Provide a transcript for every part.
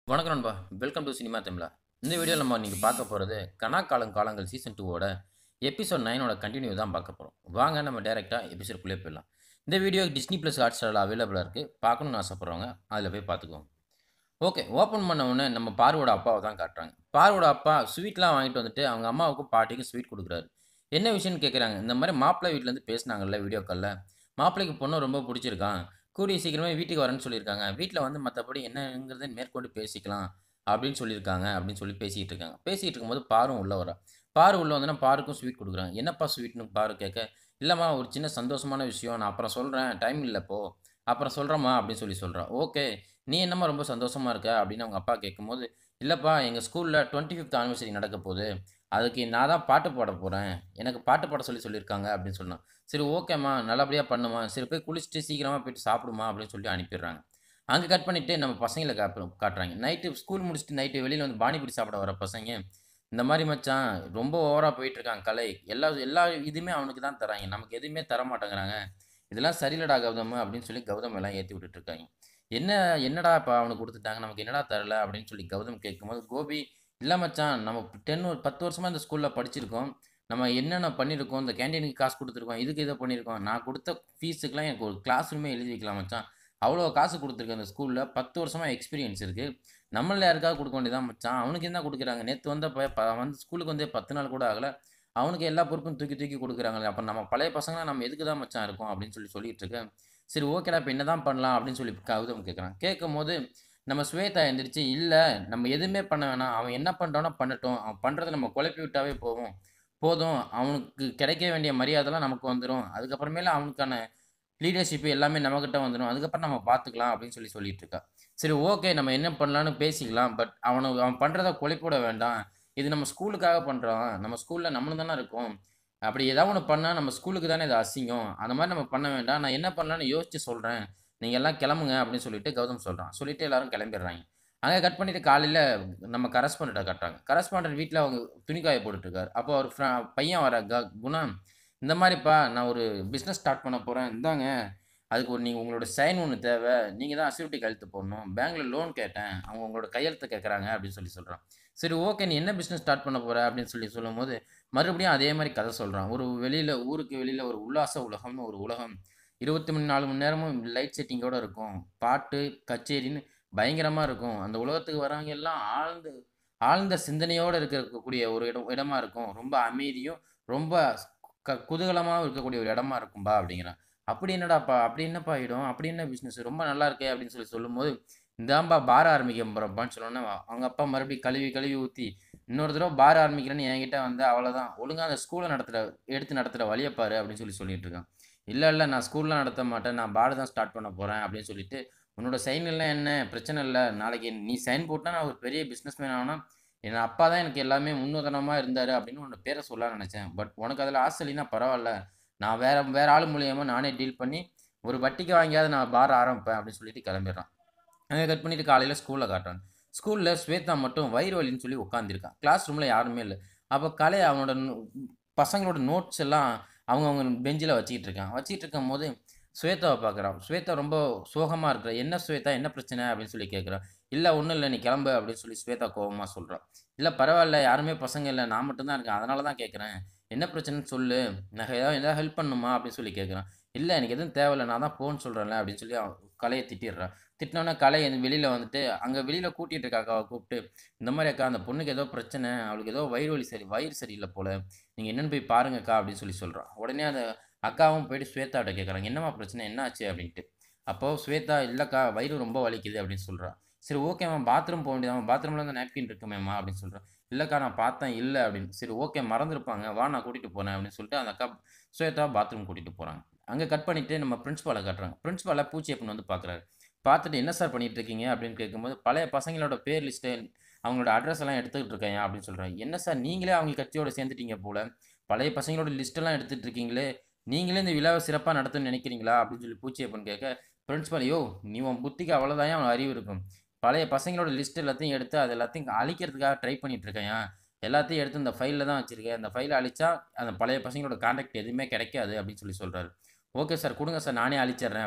வணக்கம் நண்பா welcome to cinema தமிழா இந்த வீடியோவில் நம்ம நீங்கள் பார்க்க போகிறது கனா காலம் காலங்கள் சீசன் டூவோட எபிசோட் நைனோட கண்டினியூ தான் பார்க்க போகிறோம் வாங்க நம்ம டேரெக்டாக எபிசோட்குள்ளே போயிடலாம் இந்த வீடியோ டிஸ்னி ப்ளஸ் ஹாட் ஸ்டாரில் அவைலபிளாக இருக்குது பார்க்கணுன்னு ஆசைப்பட்றவங்க அதில் போய் பார்த்துக்குவோம் ஓகே ஓப்பன் பண்ண உடனே நம்ம பார்வோட அப்பாவை தான் காட்டுறாங்க பார்வோட அப்பா ஸ்வீட்லாம் வாங்கிட்டு வந்துட்டு அவங்க அம்மாவுக்கும் பாட்டிக்கும் ஸ்வீட் கொடுக்குறாரு என்ன விஷயம்னு கேட்குறாங்க இந்த மாதிரி மாப்பிள்ளை வீட்டிலேருந்து பேசினாங்கல்ல வீடியோ காலில் மாப்பிள்ளைக்கு பொண்ணு ரொம்ப பிடிச்சிருக்கான் கூடிய சீக்கிரமே வீட்டுக்கு வரேன்னு சொல்லியிருக்காங்க வீட்டில் வந்து மற்றபடி என்னங்கிறத மேற்கொண்டு பேசிக்கலாம் அப்படின்னு சொல்லியிருக்காங்க அப்படின்னு சொல்லி பேசிகிட்டு இருக்காங்க பேசிகிட்டு இருக்கும்போது பாரும் உள்ள வரா பாரு உள்ள வந்தோன்னா பாருக்கும் ஸ்வீட் கொடுக்குறாங்க என்னப்பா ஸ்வீட்னு பாரு கேட்க இல்லைம்மா ஒரு சின்ன சந்தோஷமான விஷயம் நான் அப்புறம் சொல்கிறேன் டைம் இல்லைப்போ அப்புறம் சொல்கிறேம்மா அப்படின்னு சொல்லி சொல்கிறான் ஓகே நீ என்னம்மா ரொம்ப சந்தோஷமாக இருக்க அப்படின்னு அவங்க அப்பா கேட்கும்போது இல்லைப்பா எங்கள் ஸ்கூலில் டுவெண்ட்டி ஃபிஃப்த் ஆனிவர்சரி நடக்க போகுது அதுக்கு நான் தான் பாட்டு பாட போகிறேன் எனக்கு பாட்டு பாட சொல்லி சொல்லியிருக்காங்க அப்படின்னு சொன்னான் சரி ஓகேம்மா நல்லபடியாக பண்ணுமா சரி போய் குளிச்சுட்டு சீக்கிரமாக போயிட்டு சாப்பிடுமா அப்படின்னு சொல்லி அனுப்பிடுறாங்க அங்கே கட் பண்ணிவிட்டு நம்ம பசங்களை காப்பு காட்டுறாங்க நைட்டு ஸ்கூல் முடிச்சுட்டு நைட்டு வெளியில் வந்து பானிபூரி சாப்பிட வர பசங்க இந்த மாதிரி மச்சான் ரொம்ப ஓவராக போயிட்டுருக்கான் கலை எல்லா எல்லா இதுவுமே அவனுக்கு தான் தராங்க நமக்கு எதுவுமே தர மாட்டேங்கிறாங்க இதெல்லாம் சரியில்லடா கௌதம் அப்படின்னு சொல்லி கௌதம் எல்லாம் ஏற்றி விட்டுட்ருக்காங்க என்ன என்னடா இப்போ அவனுக்கு கொடுத்துட்டாங்க நமக்கு என்னடா தரல அப்படின்னு சொல்லி கௌதம் கேட்கும்போது கோபி இல்லை மச்சான் நம்ம டென் பத்து வருஷமாக இந்த ஸ்கூலில் படிச்சிருக்கோம் நம்ம என்னென்ன பண்ணியிருக்கோம் இந்த கேண்டீனுக்கு காசு கொடுத்துருக்கோம் இதுக்கு இதை பண்ணியிருக்கோம் நான் கொடுத்த ஃபீஸுக்கெலாம் எனக்கு ஒரு கிளாஸ் ரூமே எழுதி வைக்கலாம் மச்சான் அவ்வளோ காசு கொடுத்துருக்கேன் அந்த ஸ்கூலில் பத்து வருஷமாக எக்ஸ்பீரியன்ஸ் இருக்குது நம்மள யாருக்காவது கொடுக்க வேண்டியதான் மச்சான் அவனுக்கு என்ன கொடுக்குறாங்க நேற்று வந்த ப ப- வந்து ஸ்கூலுக்கு வந்து பத்து நாள் கூட ஆகலை அவனுக்கு எல்லா பொறுப்பும் தூக்கி தூக்கி கொடுக்குறாங்களே அப்போ நம்ம பழைய பசங்களாம் நம்ம எதுக்கு தான் மச்சான் இருக்கோம் அப்படின்னு சொல்லி சொல்லிட்டு இருக்கேன் சரி ஓகேடா இப்போ என்ன தான் பண்ணலாம் அப்படின்னு சொல்லி கௌதம் கேட்குறான் கேட்கும் போது நம்ம ஸ்வேதா எந்திரிச்சு இல்லை நம்ம எதுவுமே பண்ண வேணாம் அவன் என்ன பண்ணுறானோ பண்ணட்டும் அவன் பண்ணுறதை நம்ம குழப்பி விட்டாவே போதும் போதும் அவனுக்கு கிடைக்க வேண்டிய மரியாதைலாம் நமக்கு வந்துடும் அதுக்கப்புறமேல அவனுக்கான லீடர்ஷிப் எல்லாமே நம்மக்கிட்ட வந்துடும் அதுக்கப்புறம் நம்ம பார்த்துக்கலாம் அப்படின்னு சொல்லி சொல்லிட்டு இருக்கா சரி ஓகே நம்ம என்ன பண்ணலான்னு பேசிக்கலாம் பட் அவனை அவன் பண்ணுறத குழப்பிவிட வேண்டாம் இது நம்ம ஸ்கூலுக்காக பண்ணுறோம் நம்ம ஸ்கூலில் நம்மளும் தானே இருக்கோம் அப்படி ஏதாவது ஒன்று பண்ணால் நம்ம ஸ்கூலுக்கு தானே இது அசிங்கம் அந்த மாதிரி நம்ம பண்ண வேண்டாம் நான் என்ன பண்ணலான்னு யோசிச்சு சொல்கிறேன் நீங்கள் எல்லாம் கிளம்புங்க அப்படின்னு சொல்லிட்டு கௌதம் சொல்கிறான் சொல்லிட்டு எல்லாரும் கிளம்பிடுறாங்க அங்கே கட் பண்ணிட்டு காலையில் நம்ம கரஸ்பாண்ட்டை கட்டுறாங்க கரஸ்பாண்டன்ட் வீட்டில் அவங்க துணிக்காய போட்டுட்ருக்காரு அப்போ அவர் fr- பையன் வர க குணம் இந்த மாதிரிப்பா நான் ஒரு பிஸ்னஸ் ஸ்டார்ட் பண்ண போகிறேன் இந்தாங்க அதுக்கு ஒரு நீங்கள் உங்களோட சைன் ஒன்று தேவை நீங்கள் தான் அசியூரிட்டி கையெழுத்து போடணும் பேங்க்கில் லோன் கேட்டேன் அவங்க உங்களோட கையெழுத்து கேட்குறாங்க அப்படின்னு சொல்லி சொல்கிறான் சரி ஓகே நீ என்ன பிஸ்னஸ் ஸ்டார்ட் பண்ண போகிற அப்படின்னு சொல்லி சொல்லும்போது மறுபடியும் அதே மாதிரி கதை சொல்கிறான் ஒரு வெளியில் ஊருக்கு வெளியில் ஒரு உல்லாச உலகம்னு ஒரு உலகம் இருபத்தி மூணு நாலு மணி நேரமும் லைட் செட்டிங்கோடு இருக்கும் பாட்டு கச்சேரின்னு பயங்கரமாக இருக்கும் அந்த உலகத்துக்கு வரவங்க எல்லாம் ஆழ்ந்த ஆழ்ந்த சிந்தனையோடு இருக்கக்கூடிய ஒரு இடம் இடமா இருக்கும் ரொம்ப அமைதியும் ரொம்ப க குதூகலமாகவும் இருக்கக்கூடிய ஒரு இடமா இருக்கும்பா அப்படிங்கிறான் அப்படி என்னடாப்பா அப்படி என்னப்பா இடம் அப்படி என்ன பிஸ்னஸ் ரொம்ப நல்லா இருக்கே அப்படின்னு சொல்லி சொல்லும்போது இந்தாம்பா பார் ஆரம்பிக்க போகிறப்பான்னு சொன்னோன்னே அவங்க அப்பா மறுபடியும் கழுவி கழுவி ஊற்றி இன்னொரு தடவை பார் ஆரம்பிக்கிறேன்னு என்கிட்ட வந்து அவ்வளோதான் ஒழுங்காக அந்த ஸ்கூலை நடத்துகிற எடுத்து நடத்துகிற வழியை பாரு அப்படின்னு சொல்லி சொல்லிட்டு இருக்கான் இல்லை இல்லை நான் ஸ்கூலில் நடத்த மாட்டேன் நான் பார் தான் ஸ்டார்ட் பண்ண போகிறேன் அப்படின்னு சொல்லிட்டு உன்னோட சைன் எல்லாம் என்ன பிரச்சனை இல்லை நாளைக்கு நீ சைன் போட்டால் நான் ஒரு பெரிய பிஸ்னஸ் மேன் ஆகணும் என் அப்பா தான் எனக்கு எல்லாமே முன்னுதாரணமாக இருந்தார் அப்படின்னு உன்னோட பேரை சொல்ல நினச்சேன் பட் உனக்கு அதில் ஆசை இல்லைன்னா பரவாயில்ல நான் வேற வேற ஆள் மூலியமாக நானே டீல் பண்ணி ஒரு வட்டிக்கு வாங்கியாவது நான் பார் ஆரம்பிப்பேன் அப்படின்னு சொல்லிட்டு கிளம்பிடுறான் அங்கே கட் பண்ணிட்டு காலையில் ஸ்கூலில் காட்டுறான் ஸ்கூலில் ஸ்வேதா மட்டும் வயிறு வலின்னு சொல்லி உட்காந்துருக்கான் கிளாஸ் ரூமில் யாருமே இல்லை அப்போ கலை அவனோட நோ- பசங்களோட நோட்ஸ் எல்லாம் அவங்க அவங்க பெஞ்சில் வச்சுக்கிட்டு இருக்கான் வச்சுக்கிட்டு இருக்கும் போது ஸ்வேதாவை பார்க்குறான் ஸ்வேதா ரொம்ப சோகமாக இருக்கிற என்ன ஸ்வேதா என்ன பிரச்சனை அப்படின்னு சொல்லி கேட்குறான் இல்லை ஒன்றும் இல்லை நீ கிளம்பு அப்படின்னு சொல்லி ஸ்வேதா கோபமாக சொல்கிறான் இல்லை பரவாயில்ல யாருமே பசங்க இல்லை நான் மட்டும்தான் இருக்கேன் அதனால தான் கேட்குறேன் என்ன பிரச்சனைன்னு சொல்லு நான் ஏதாவது ஏதாவது ஹெல்ப் பண்ணுமா அப்படின்னு சொல்லி கேட்குறான் இல்லை எனக்கு எதுவும் தேவையில்லை நான் தான் போன்னு சொல்கிறேன்ல அப்படின்னு சொல்லி அவன் கலையை திட்டிடுறான் திட்டினோன்னே கலை வெளியில் வந்துட்டு அங்கே வெளியில் கூட்டிகிட்டு இருக்க அக்காவை கூப்பிட்டு இந்த மாதிரி அக்கா அந்த பொண்ணுக்கு ஏதோ பிரச்சனை அவளுக்கு ஏதோ வயிறு வலி சரி வயிறு சரியில்லை போல நீங்கள் என்னென்னு போய் பாருங்கக்கா அப்படின்னு சொல்லி சொல்கிறான் உடனே அந்த அக்காவும் போயிட்டு ஸ்வேதாட்ட கேட்குறாங்க என்னம்மா பிரச்சனை என்ன ஆச்சு அப்படின்ட்டு அப்போது ஸ்வேதா இல்லைக்கா வயிறு ரொம்ப வலிக்குது அப்படின்னு சொல்கிறான் சரி ஓகேம்மா பாத்ரூம் போக வேண்டியதாம்மா பாத்ரூமில் வந்து நாப்கின் இருக்குமேம்மா அப்படின்னு சொல்கிறான் இல்லைக்கா நான் பார்த்தேன் இல்லை அப்படின்னு சரி ஓகே மறந்துருப்பாங்க வா நான் கூட்டிகிட்டு போகிறேன் அப்படின்னு சொல்லிட்டு அந்த அக்கா ஸ்வேதா பாத்ரூம் கூட்டிகிட்டு போகிறாங்க அங்கே கட் பண்ணிவிட்டு நம்ம பிரின்ஸ்பாலை காட்டுறாங்க பிரின்ஸ்பாலை பூச்சியப்பன் வந்து பார்க்குறாரு பார்த்துட்டு என்ன சார் பண்ணிட்டு இருக்கீங்க அப்படின்னு கேட்கும்போது பழைய பசங்களோட பேர் லிஸ்ட்டு அவங்களோட அட்ரஸ் எல்லாம் எடுத்துக்கிட்டு இருக்கேன் அப்படின்னு சொல்கிறாங்க என்ன சார் நீங்களே அவங்க கட்சியோட சேர்ந்துட்டீங்க போல பழைய பசங்களோட லிஸ்ட்டெல்லாம் எடுத்துகிட்டு இருக்கீங்களே நீங்களே இந்த விழாவை சிறப்பாக நடத்துன்னு நினைக்கிறீங்களா அப்படின்னு சொல்லி பூச்சியப்பன் கேட்க பிரின்ஸ்பால் யோ நீ உன் புத்திக்கு அவ்வளோதான் அவன் அறிவு இருக்கும் பழைய பசங்களோட லிஸ்ட் எல்லாத்தையும் எடுத்து அது எல்லாத்தையும் அழிக்கிறதுக்காக ட்ரை பண்ணிட்டு இருக்கேன் எல்லாத்தையும் எடுத்து இந்த ஃபைலில் தான் வச்சுருக்கேன் அந்த ஃபைலை அழிச்சா அந்த பழைய பசங்களோட காண்டாக்ட் எதுவுமே கிடைக்காது அப்படின்னு சொல்லி சொல்கிறாரு ஓகே சார் கொடுங்க சார் நானே அழிச்சிடுறேன் அப்படின்னு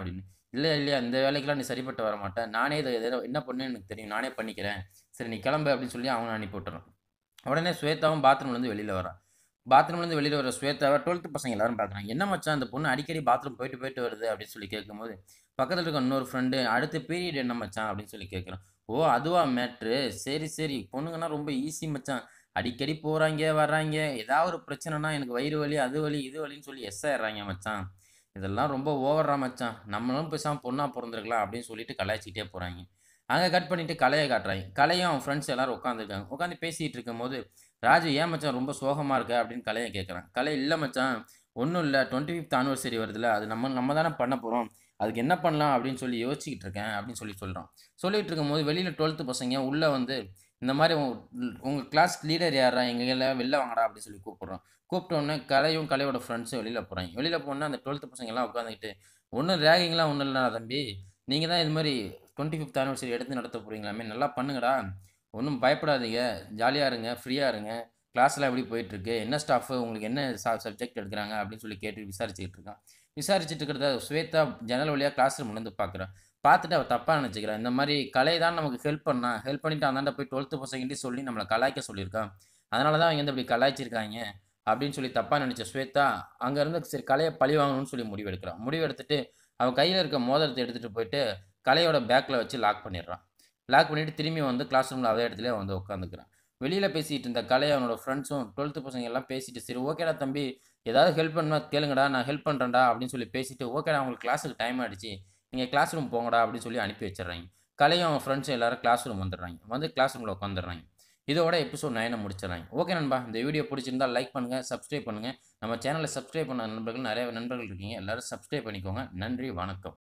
இல்லை இல்லையா இந்த வேலைக்கெல்லாம் நீ சரிப்பட்டு வர மாட்டேன் நானே இதை எதை என்ன பண்ணேன்னு எனக்கு தெரியும் நானே பண்ணிக்கிறேன் சரி நீ கிளம்பு அப்படின்னு சொல்லி அவனை அனுப்பி விட்டுறான் உடனே ஸ்வேதாவும் பாத்ரூம்லேருந்து வெளியில் வரான் பாத்ரூம்லேருந்து வெளியில் வர ஸ்வேதாவை டுவெல்த்து பசங்க எல்லாரும் பார்க்குறாங்க என்ன மச்சான் அந்த பொண்ணு அடிக்கடி பாத்ரூம் போயிட்டு போயிட்டு வருது அப்படின்னு சொல்லி கேட்கும்போது பக்கத்தில் இருக்க இன்னொரு ஃப்ரெண்டு அடுத்த பீரியட் என்ன மச்சான் அப்படின்னு சொல்லி கேட்குறான் ஓ அதுவா மேட்ரு சரி சரி பொண்ணுங்கன்னா ரொம்ப ஈஸி மச்சான் அடிக்கடி போகிறாங்க வர்றாங்க ஏதாவது ஒரு பிரச்சனைனா எனக்கு வயிறு வலி அது வலி இது வலின்னு சொல்லி எஸ் ஆயிடுறாங்க மச்சான் இதெல்லாம் ரொம்ப ஓவரா மச்சான் நம்மளும் பேசாமல் பொண்ணாக பிறந்திருக்கலாம் அப்படின்னு சொல்லிட்டு கலாய்ச்சிக்கிட்டே போகிறாங்க அங்கே கட் பண்ணிவிட்டு கலையை காட்டுறாங்க கலையும் அவன் ஃப்ரெண்ட்ஸ் எல்லாரும் உட்காந்துருக்காங்க உட்காந்து பேசிகிட்டு இருக்கும்போது ராஜு ஏன் மச்சான் ரொம்ப சோகமாக இருக்க அப்படின்னு கலையை கேட்குறான் கலை இல்லை மச்சான் ஒன்றும் இல்லை டுவெண்ட்டி ஃபிஃப்த் ஆனிவர்சரி வருதுல்ல அது நம்ம நம்ம தானே பண்ண போகிறோம் அதுக்கு என்ன பண்ணலாம் அப்படின்னு சொல்லி யோசிச்சுக்கிட்டு இருக்கேன் அப்படின்னு சொல்லி சொல்கிறான் சொல்லிட்டு இருக்கும்போது வெளியில் டுவெல்த்து பசங்க உள்ளே வந்து இந்த மாதிரி உங்கள் கிளாஸ் லீடர் யாரா எங்களை வெளில வாங்கடா அப்படின்னு சொல்லி கூப்பிட்றோம் கூப்பிட்ட உடனே கலையும் கலையோட ஃப்ரெண்ட்ஸும் வெளியில் போகிறாங்க வெளியில் போனால் அந்த டுவெல்த்து பசங்கள்லாம் உட்காந்துக்கிட்டு ஒன்றும் ரேகிங்லாம் ஒன்றும் இல்லைடா தம்பி நீங்கள் தான் இது மாதிரி டுவெண்ட்டி ஃபிஃப்த் ஆனிவர்சரி எடுத்து நடத்த போகிறீங்களாமே நல்லா பண்ணுங்கடா ஒன்றும் பயப்படாதீங்க ஜாலியாக இருங்க ஃப்ரீயாக இருங்க கிளாஸ்லாம் எப்படி போயிட்டுருக்கு என்ன ஸ்டாஃபு உங்களுக்கு என்ன சப்ஜெக்ட் எடுக்கிறாங்க அப்படின்னு சொல்லி கேட்டு விசாரிச்சுக்கிட்டு இருக்கான் விசாரிச்சுட்டு இருக்கிறத ஸ்வேதா ஜன்னல் வழியாக கிளாஸ் ரூம்லேருந்து பார்க்குறான் பார்த்துட்டு அவள் தப்பாக நினச்சிக்கிறான் இந்த மாதிரி கலை தான் நமக்கு ஹெல்ப் பண்ணா ஹெல்ப் பண்ணிட்டு அந்தாண்ட போய் டுவெல்த்து பசங்கிட்டே சொல்லி நம்மளை கலாய்க்க சொல்லியிருக்கான் அதனால தான் அவங்க வந்து இப்படி கலாய்ச்சிருக்காங்க அப்படின்னு சொல்லி தப்பாக நினச்ச ஸ்வேதா அங்கேருந்து சரி கலையை பழி வாங்கணும்னு சொல்லி முடிவு எடுக்கிறான் முடிவு எடுத்துட்டு அவன் கையில் இருக்க மோதிரத்தை எடுத்துகிட்டு போயிட்டு கலையோட பேக்கில் வச்சு லாக் பண்ணிடுறான் லாக் பண்ணிவிட்டு திரும்பி வந்து கிளாஸ் ரூமில் அதே இடத்துல வந்து உட்காந்துக்கிறான் வெளியில் பேசிகிட்டு இருந்த கலை அவனோட ஃப்ரெண்ட்ஸும் டுவெல்த்து பசங்க எல்லாம் பேசிட்டு சரி ஓகேடா தம்பி ஏதாவது ஹெல்ப் பண்ணா கேளுங்கடா நான் ஹெல்ப் பண்ணுறேன்டா அப்படின்னு சொல்லி பேசிட்டு ஓகேடா உங்களுக்கு கிளாஸுக்கு டைம் ஆகிடுச்சு நீங்கள் கிளாஸ் ரூம் போங்கடா அப்படின்னு சொல்லி அனுப்பி வச்சிடுறாங்க கலையும் அவன் ஃப்ரெண்ட்ஸும் எல்லாரும் கிளாஸ் ரூம் வந்துடுறாங்க வந்து கிளாஸ் ரூமில் உட்காந்துடுறாங்க இதோட எபிசோட் நைனை முடிச்சிடறாங்க ஓகே நண்பா இந்த வீடியோ பிடிச்சிருந்தா லைக் பண்ணுங்கள் சப்ஸ்கிரைப் பண்ணுங்கள் நம்ம சேனலை சப்ஸ்கிரைப் பண்ண நண்பர்கள் நிறைய நண்பர்கள் இருக்கீங்க எல்லோரும் சப்ஸ்கிரைப் பண்ணிக்கோங்க நன்றி வணக்கம்